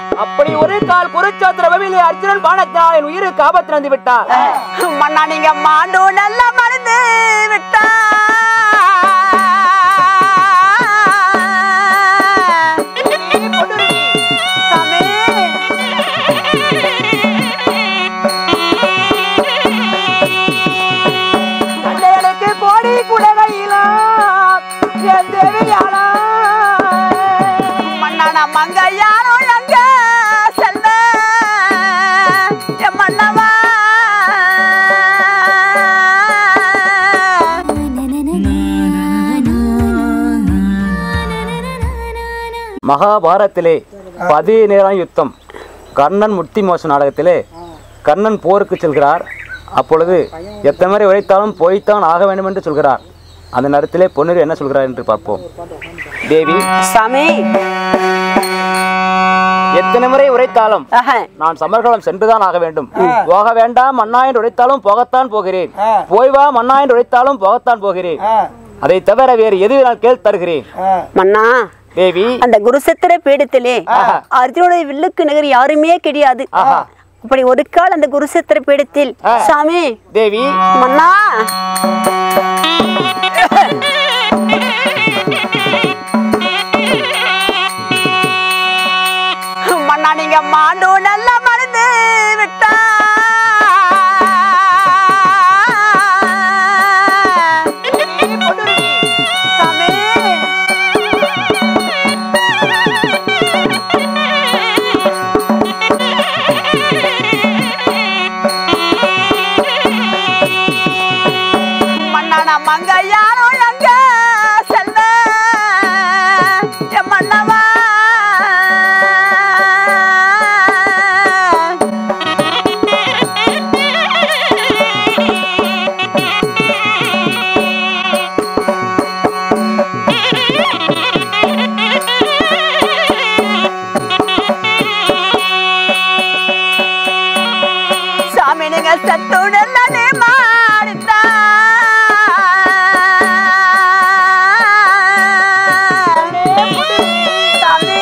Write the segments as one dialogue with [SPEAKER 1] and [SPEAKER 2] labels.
[SPEAKER 1] அப்படி ஒரு கால் குருச்சோத்திர பவிலே அர்ஜுனன் பானத்தினால் என் உயிருக்கு ஆபத்து வந்து விட்டார்
[SPEAKER 2] மன்னா நீங்க மாண்டு நல்ல மருந்து விட்டா சாமி
[SPEAKER 1] கண்டையனுக்கு கோடி குலகையிலா என் தேவியாளா
[SPEAKER 2] மன்னான மங்கையாரோ எங்க செல்வ என் மன்னவா
[SPEAKER 1] மகாபாரத்திலே பதினேழாம் யுத்தம் கர்ணன் முக்தி மோச நாடகத்திலே கர்ணன் போருக்கு செல்கிறார் அப்பொழுது எத்தனை முறை உழைத்தாலும் போய்த்தான் ஆக வேண்டும் என்று சொல்கிறார் அந்த நேரத்திலே பொன்னிரு என்ன சொல்கிறார் என்று பார்ப்போம் தேவி
[SPEAKER 2] சாமி
[SPEAKER 1] எத்தனை முறை உரைத்தாலும்
[SPEAKER 2] ஆஹா.
[SPEAKER 1] நான் சமர்கலம் சென்றுதான் ஆக வேண்டும் போக வேண்டாம் மன்னா என்று உழைத்தாலும் போகத்தான் போகிறேன் போய் வா மன்னா என்று உழைத்தாலும் போகத்தான் போகிறேன் அதை தவிர வேறு எது நான் கேள் தருகிறேன்
[SPEAKER 2] மன்னா
[SPEAKER 1] தேவி
[SPEAKER 2] அந்த குருசத்திர பீடத்திலே அர்ஜுனுடைய வில்லுக்கு நிகர் யாருமே கிடையாது
[SPEAKER 1] ஆஹா.
[SPEAKER 2] அப்படி ஒரு கால் அந்த குருசத்திர பீடத்தில் சாமி
[SPEAKER 1] தேவி
[SPEAKER 2] மன்னா மன்னா நீங்க மாண்டு நல்ல மருந்து விட்டா சாமி மன்னான மங்கையாரோ எங்க செல்வ என் மன்னவா சாமி நீங்க சத்துடன் மாடித்தா சாமி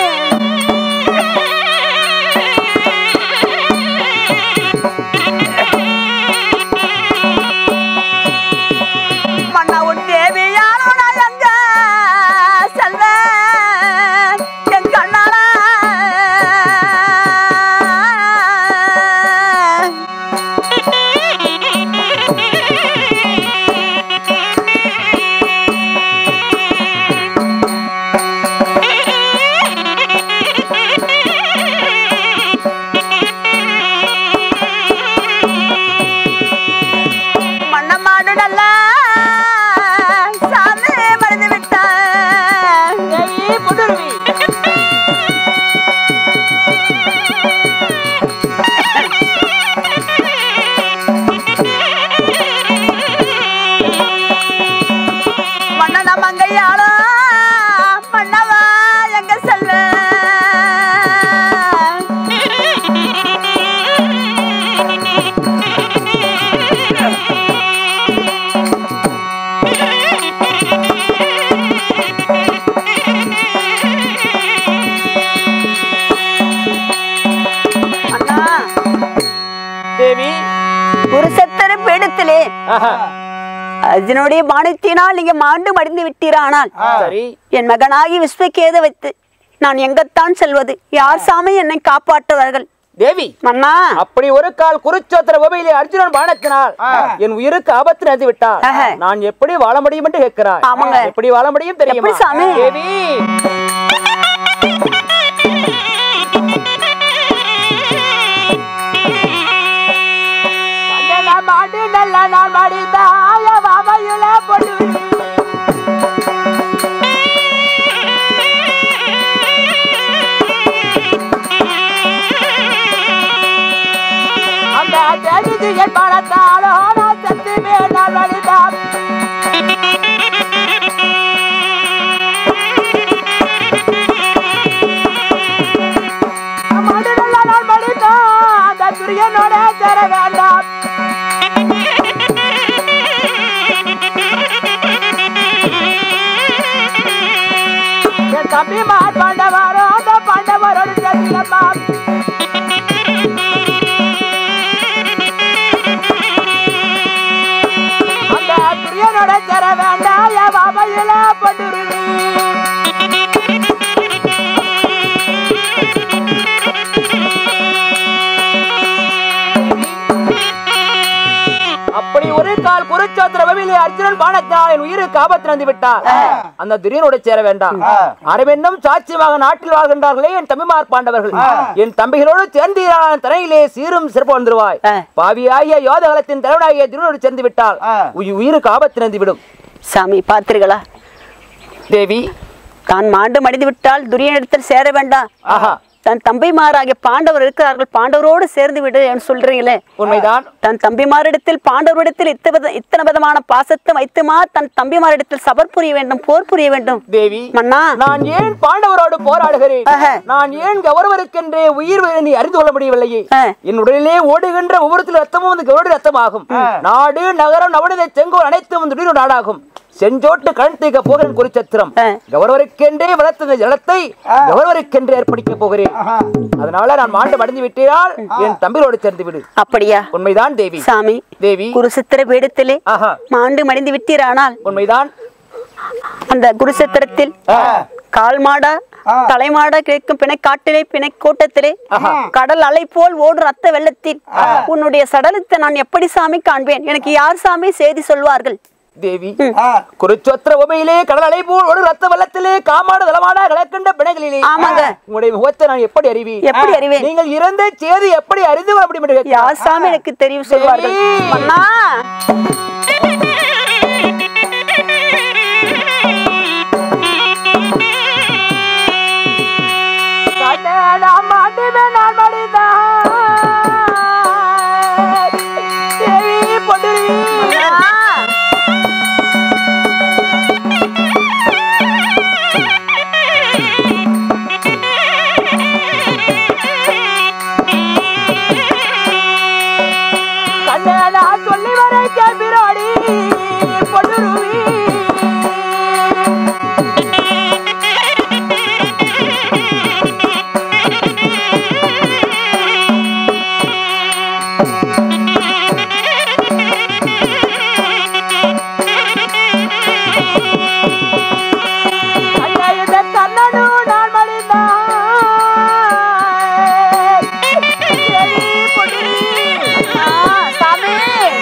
[SPEAKER 2] மன்னா உன் தேவியானோ நான் எங்க செல்வ என் கண்ணாரா மண்ணமாடு நல்ல சாமி மறந்து விட்டான்
[SPEAKER 1] தேவி புதுருவி
[SPEAKER 2] மன்னன மங்கையாளோ மன்னவா எங்க செல்ல அண்ணா
[SPEAKER 1] தேவி
[SPEAKER 2] குருசத்தர பீடத்திலே
[SPEAKER 1] ஆஹா.
[SPEAKER 2] அர்ஜுனுடைய பானத்தினால் நீங்க மாண்டு மடிந்து விட்டீரானால்
[SPEAKER 1] சரி
[SPEAKER 2] என் மகனாகி விஸ்வக்கேத வைத்து நான் எங்கத்தான் செல்வது யார் சாமி என்னை காப்பாற்றுவார்கள்
[SPEAKER 1] தேவி
[SPEAKER 2] மன்னா
[SPEAKER 1] அப்படி ஒரு கால் குருச்சோத்திர கோபையிலே அர்ஜுனன் பானத்தினால் என் உயிருக்கு ஆபத்து நடந்து விட்டார்
[SPEAKER 2] ஆஹா.
[SPEAKER 1] நான் எப்படி வாழ முடியும் என்று கேட்கிறாய்
[SPEAKER 2] ஆமாங்க.
[SPEAKER 1] எப்படி வாழ முடியும் தெரியுமா
[SPEAKER 2] எப்படி சாமி?
[SPEAKER 1] தேவி கண்டன மாடு நல்ல நான் மடித்தாய வாமையில பொண்ணு அந்த தேடி என் பணத்தாலோ நான் செத்து மேல் நான் வழிதான் மாடு நல்ல நான் மடித்தான் அந்த துரியனோட சேர வேண்டாம் என் தம்பி மார் பாண்டவாரோ அந்த பாண்டவரோடு சேர்த்துலப்பா கால் குருச்சோத்திர பவிலே அர்ஜுனன் பானத்தினால் என் உயிருக்கு ஆபத்து வந்து விட்டார் அந்த துரியனோடு சேர வேண்டாம் அரவென்னும் சாட்சியமாக நாட்டில் வாழ்கின்றார்களே என் தம்பிமார் பாண்டவர்கள் என் தம்பிகளோடு சேர்ந்து நான் தரையிலே சீரும் சிறப்பு வந்துருவாய்
[SPEAKER 2] ஆ.
[SPEAKER 1] பாவியாகிய யோதகலத்தின் தலைவனாகிய துரியனோடு சேர்ந்து விட்டால் உய் உயிருக்கு ஆபத்து வந்து விடும்
[SPEAKER 2] சாமி பார்த்தீர்களா
[SPEAKER 1] தேவி
[SPEAKER 2] தான் மாண்டு மடிந்து விட்டால் துரியனிடத்தில் சேர வேண்டாம்
[SPEAKER 1] ஆஹா
[SPEAKER 2] தன் தம்பிமாராகிய பாண்டவர் இருக்கிறார்கள் பாண்டவரோடு சேர்ந்து விடு என்று சொல்றீங்களே
[SPEAKER 1] உண்மைதான்
[SPEAKER 2] தன் தம்பிமாரிடத்தில் பாண்டவரிடத்தில் இத்த வித- இத்தனை விதமான பாசத்தை வைத்துமா தன் தம்பிமாரிடத்தில் சபர் புரிய வேண்டும் போர் புரிய வேண்டும்
[SPEAKER 1] தேவி
[SPEAKER 2] மன்னா
[SPEAKER 1] நான் ஏன் பாண்டவரோடு போராடுகிறேன்
[SPEAKER 2] ஆஹா.
[SPEAKER 1] நான் ஏன் கௌரவருக்கென்றே உயிர் நீ அறிந்து கொள்ள முடியவில்லையே
[SPEAKER 2] ஆ.
[SPEAKER 1] என் உடலிலே ஓடுகின்ற ஒவ்வொருத்தில் ரத்தமும் வந்து கௌரவ ரத்தமாகும் நாடு நகரம் நவநிலை செங்கோல் அனைத்தும் வந்து உடலின் நாடாகும் செஞ்சோட்டு கழுத்திக்க போகிறேன் குறிச்சத்திரம்
[SPEAKER 2] ஆ.
[SPEAKER 1] கௌரவருக்கென்றே வளர்த்த ஜலத்தை கௌரவருக்கென்றே ஏற்படுத்த போகிறேன் அதனால நான் மாண்டு மடிந்து விட்டால் என் தம்பியோடு சேர்ந்து விடு
[SPEAKER 2] அப்படியா
[SPEAKER 1] உண்மைதான் தேவி
[SPEAKER 2] சாமி
[SPEAKER 1] தேவி
[SPEAKER 2] குருசித்திர பீடத்திலே
[SPEAKER 1] ஆஹா
[SPEAKER 2] மாண்டு மடிந்து விட்டீரானால்
[SPEAKER 1] உண்மைதான்
[SPEAKER 2] அந்த குருசத்திரத்தில் கால் மாடா தலைமாடா கிடைக்கும் பிணை காட்டிலே பிணை கூட்டத்திலே கடல் அலை போல் ஓடும் ரத்த வெள்ளத்தில் உன்னுடைய சடலத்தை நான் எப்படி சாமி காண்பேன் எனக்கு யார் சாமி செய்தி சொல்வார்கள்
[SPEAKER 1] தேவி குருச்சோத்திர உபையிலே கடல் அலை போல் ஒரு ரத்த வெள்ளத்திலே காமாடு தளமாடா கலக்கின்ற பிணைகளிலே
[SPEAKER 2] ஆமாங்க.
[SPEAKER 1] உங்களுடைய முகத்தை நான் எப்படி அறிவேன்
[SPEAKER 2] எப்படி அறிவேன்
[SPEAKER 1] நீங்கள் இறந்த செய்தி எப்படி அறிந்து கொள்ள முடியும் என்று கேட்கிறார்.
[SPEAKER 2] யார் சாமி எனக்கு தெரியும் சொல்வார்கள்
[SPEAKER 1] தேவி.
[SPEAKER 2] மன்னா
[SPEAKER 1] காட்டே நாம் மாட்டுமே நான் மடிந்தான். தேவி பொன்னுருவி. கண்ணே நான் சொல்லி வர கேபிராடி பொன்னுருவி ஐயா, இந்த கண்ணனு நான் மடிந்தான். தேவி பொன்னுருவி.
[SPEAKER 2] சாமி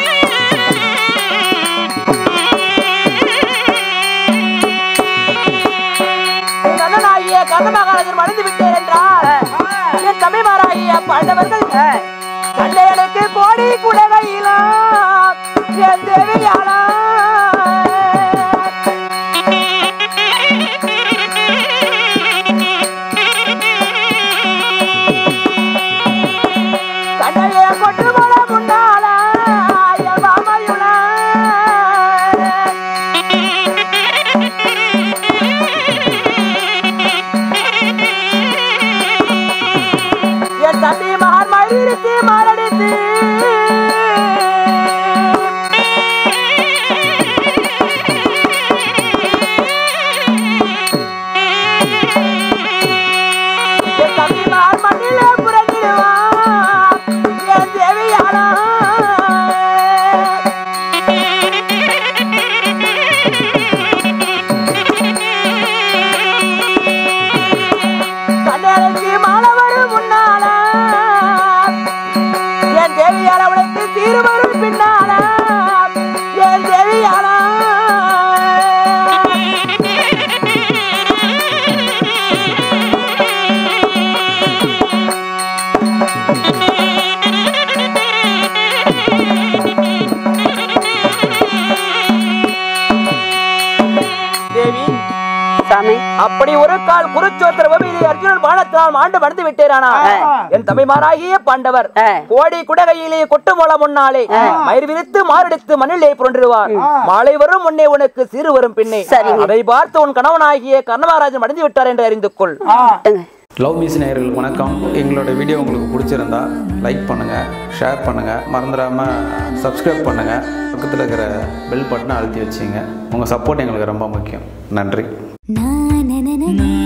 [SPEAKER 1] என் அண்ணனாகிய கண்ணமகாராஜர் மடிந்து விட்டேன் என்றார் என் தம்பிமாராகிய பாண்டவர்கள் கண்டையனுக்கு கோடி குலகையிலா என் தேவியாளா கண்ணைய கொட்டு போல முன்னால என் மாமையுள என் தம்பி மகன் மயிருக்கு மாரடித்து என் தம்பி மகன் மண்ணிலே புரண்டிடுவான் என் தேவியாளா கண்ணனுக்கு மாணவர் முன்னால என் தேவியால உனக்கு தீர்வரும் பின்னால என் தேவியால தேவி
[SPEAKER 2] சாமி
[SPEAKER 1] அப்படி ஒரு கால் குருச்சோத்திர பூமியிலே அர்ஜுனன் பானத்தினால் மாண்டு மறந்து விட்டேரானா என் தமைமாராகிய பாண்டவர்
[SPEAKER 2] ஆ.
[SPEAKER 1] கோடி குடகையிலே கொட்டு மூல முன்னாலே மயிர் விரித்து மாரடித்து மண்ணிலே புரண்டிடுவார் மாலை வரும் முன்னே உனக்கு சிறு வரும் பின்னே
[SPEAKER 2] சரிங்க.
[SPEAKER 1] அதை பார்த்து உன் கணவனாகிய கர்ணமகாராஜன் மடிந்து விட்டார் என்று அறிந்து கொள்
[SPEAKER 2] விட்டுங்க.
[SPEAKER 3] லவ் மிஸ் நேயர்களுக்கு வணக்கம் எங்களோட வீடியோ உங்களுக்கு பிடிச்சிருந்தா லைக் பண்ணுங்கள் ஷேர் பண்ணுங்கள் மறந்துடாமல் சப்ஸ்கிரைப் பண்ணுங்கள் பக்கத்தில் இருக்கிற பெல் பட்டனை அழுத்தி வச்சிங்க உங்கள் சப்போர்ட் எங்களுக்கு ரொம்ப முக்கியம் நன்றி
[SPEAKER 4] na na na na na